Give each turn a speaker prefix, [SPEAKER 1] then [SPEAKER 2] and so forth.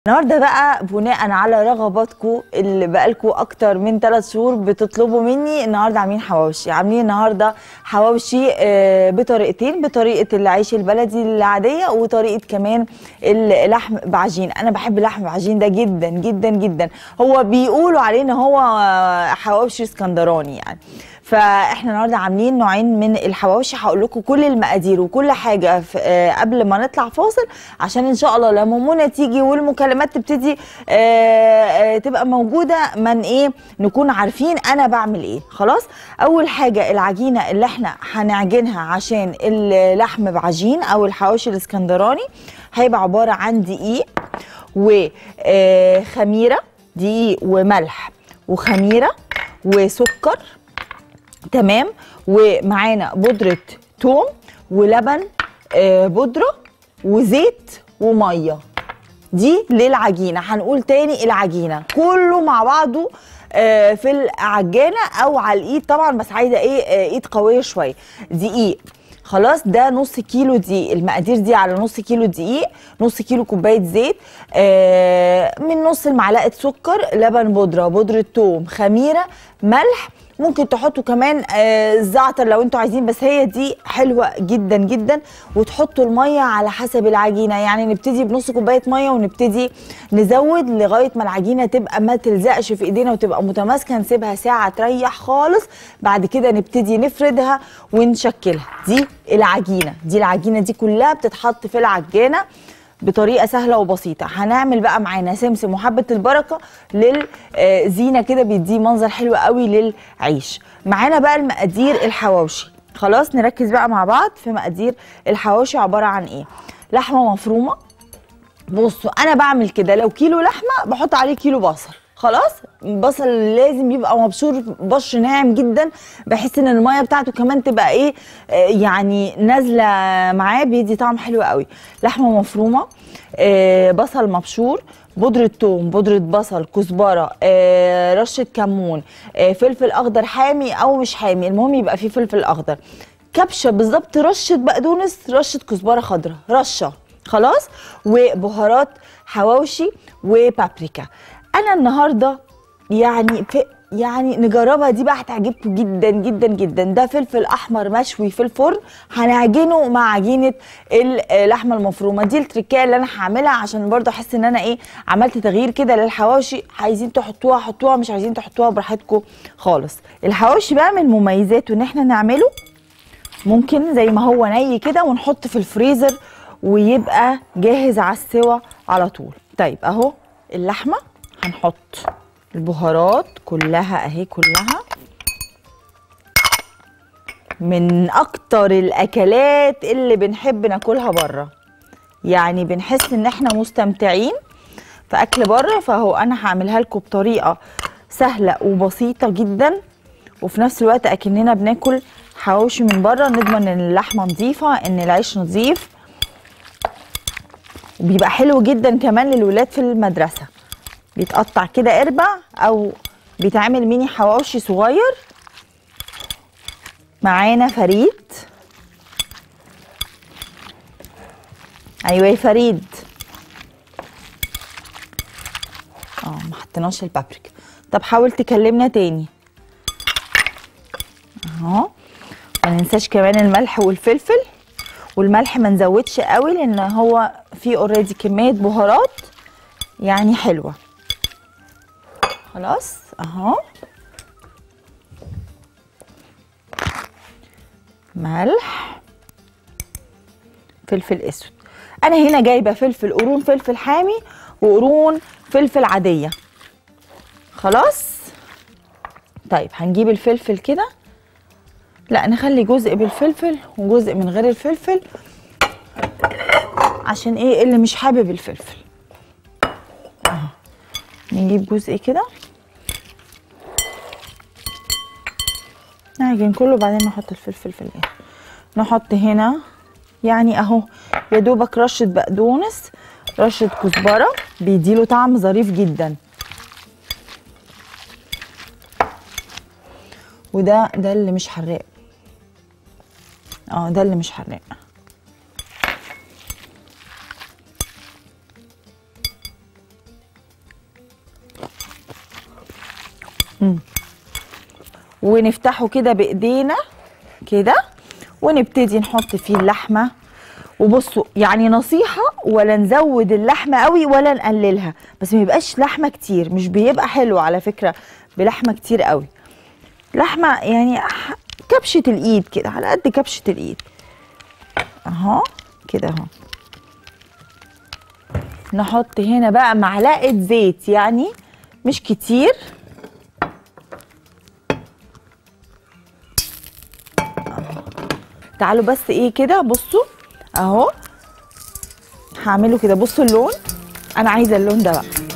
[SPEAKER 1] النهارده بقى بناء على رغباتكم اللي بقالكم اكتر من 3 شهور بتطلبوا مني النهارده عاملين حواوشي عاملين النهارده حواوشي آه، بطريقتين بطريقه العيش البلدي العاديه وطريقه كمان اللحم بعجين انا بحب اللحم بعجين ده جدا جدا جدا هو بيقولوا عليه ان هو آه، حواوشي اسكندراني يعني فاحنا النهارده عاملين نوعين من الحواوشي هقول لكم كل المقادير وكل حاجه في آه، قبل ما نطلع فاصل عشان ان شاء الله لما منى تيجي والمكالمات تبتدي آه، آه، تبقى موجوده من ايه نكون عارفين انا بعمل ايه خلاص اول حاجه العجينه اللي احنا هنعجنها عشان اللحم بعجين او الحواوشي الاسكندراني هيبقى عباره عن دقيق وخميره دقيق وملح وخميره وسكر تمام ومعانا بودرة توم ولبن آه، بودرة وزيت ومية دي للعجينة هنقول تاني العجينة كله مع بعضه آه، في العجانة او على الايد طبعا بس عايزة ايه آه، ايد قوية شوية دقيق خلاص ده نص كيلو دقيق المقادير دي على نص كيلو دقيق نص كيلو كوبايه زيت آه من نص المعلقه سكر لبن بودره بودره توم خميره ملح ممكن تحطوا كمان آه زعتر لو انتوا عايزين بس هي دي حلوه جدا جدا وتحطوا الميه على حسب العجينه يعني نبتدي بنص كوبايه ميه ونبتدي نزود لغايه ما العجينه تبقى ما تلزقش في ايدينا وتبقى متماسكه نسيبها ساعه تريح خالص بعد كده نبتدي نفردها ونشكلها دي العجينه دي العجينه دي كلها بتتحط في العجانه بطريقه سهله وبسيطه هنعمل بقى معانا سمسم وحبه البركه للزينه كده بيديه منظر حلو قوي للعيش معانا بقى المقادير الحواوشي خلاص نركز بقى مع بعض في مقادير الحواوشي عباره عن ايه لحمه مفرومه بصوا انا بعمل كده لو كيلو لحمه بحط عليه كيلو بصل خلاص البصل لازم يبقى مبشور بشر ناعم جدا بحيث ان الميه بتاعته كمان تبقى ايه آه، يعني نازله معاه بيدي طعم حلو قوي لحمه مفرومه آه، بصل مبشور بودرة توم بودرة بصل كزبرة آه، رشة كمون آه، فلفل أخضر حامي أو مش حامي المهم يبقى فيه فلفل أخضر كبشة بالظبط رشة بقدونس رشة كزبرة خضراء رشة خلاص وبهارات حواوشي وبابريكا انا النهارده يعني في يعني نجربها دي بقى هتعجبكم جدا جدا جدا ده فلفل احمر مشوي في الفرن هنعجنه مع عجينه اللحمه المفرومه دي التركيه اللي انا هعملها عشان برضه احس ان انا ايه عملت تغيير كده للحواوشي عايزين تحطوها حطوها مش عايزين تحطوها براحتكم خالص الحواوشي بقى من مميزاته ان احنا نعمله ممكن زي ما هو ني كده ونحط في الفريزر ويبقى جاهز على السوا على طول طيب اهو اللحمه هنحط البهارات كلها اهي كلها من اكتر الاكلات اللي بنحب ناكلها بره يعني بنحس ان احنا مستمتعين في اكل بره فهو انا هعملها لكم بطريقه سهله وبسيطه جدا وفي نفس الوقت اكننا بناكل حواوشي من بره نضمن ان اللحمه نظيفه ان العيش نظيف وبيبقى حلو جدا كمان للولاد في المدرسه بيتقطع كده قربة او بيتعمل ميني حواوشي صغير معانا فريد ايوه يا فريد اه ما حطيناش البابريكا طب حاول تكلمنا تاني اهو ما ننساش كمان الملح والفلفل والملح ما نزودش قوي لان هو فيه اوريدي كميه بهارات يعني حلوه خلاص اهو ملح فلفل اسود انا هنا جايبه فلفل قرون فلفل حامي وقرون فلفل عاديه خلاص طيب هنجيب الفلفل كده لا نخلي جزء بالفلفل وجزء من غير الفلفل عشان ايه اللي مش حابب الفلفل اهو نجيب جزء كده نعجن كله بعدين نحط الفلفل في الاخر نحط هنا يعني اهو يا دوبك رشه بقدونس رشه كزبره بيديله طعم ظريف جدا وده ده اللي مش حراق اه ده اللي مش حراق ونفتحه كده بايدينا كده ونبتدي نحط فيه اللحمه وبصوا يعني نصيحه ولا نزود اللحمه قوي ولا نقللها بس ما يبقاش لحمه كتير مش بيبقى حلو على فكره بلحمه كتير قوي لحمه يعني ح- كبشه الايد كده على قد كبشه الايد اهو كده اهو نحط هنا بقى معلقه زيت يعني مش كتير تعالوا بس ايه كده بصوا اهو هعمله كده بصوا اللون انا عايزه اللون ده بقى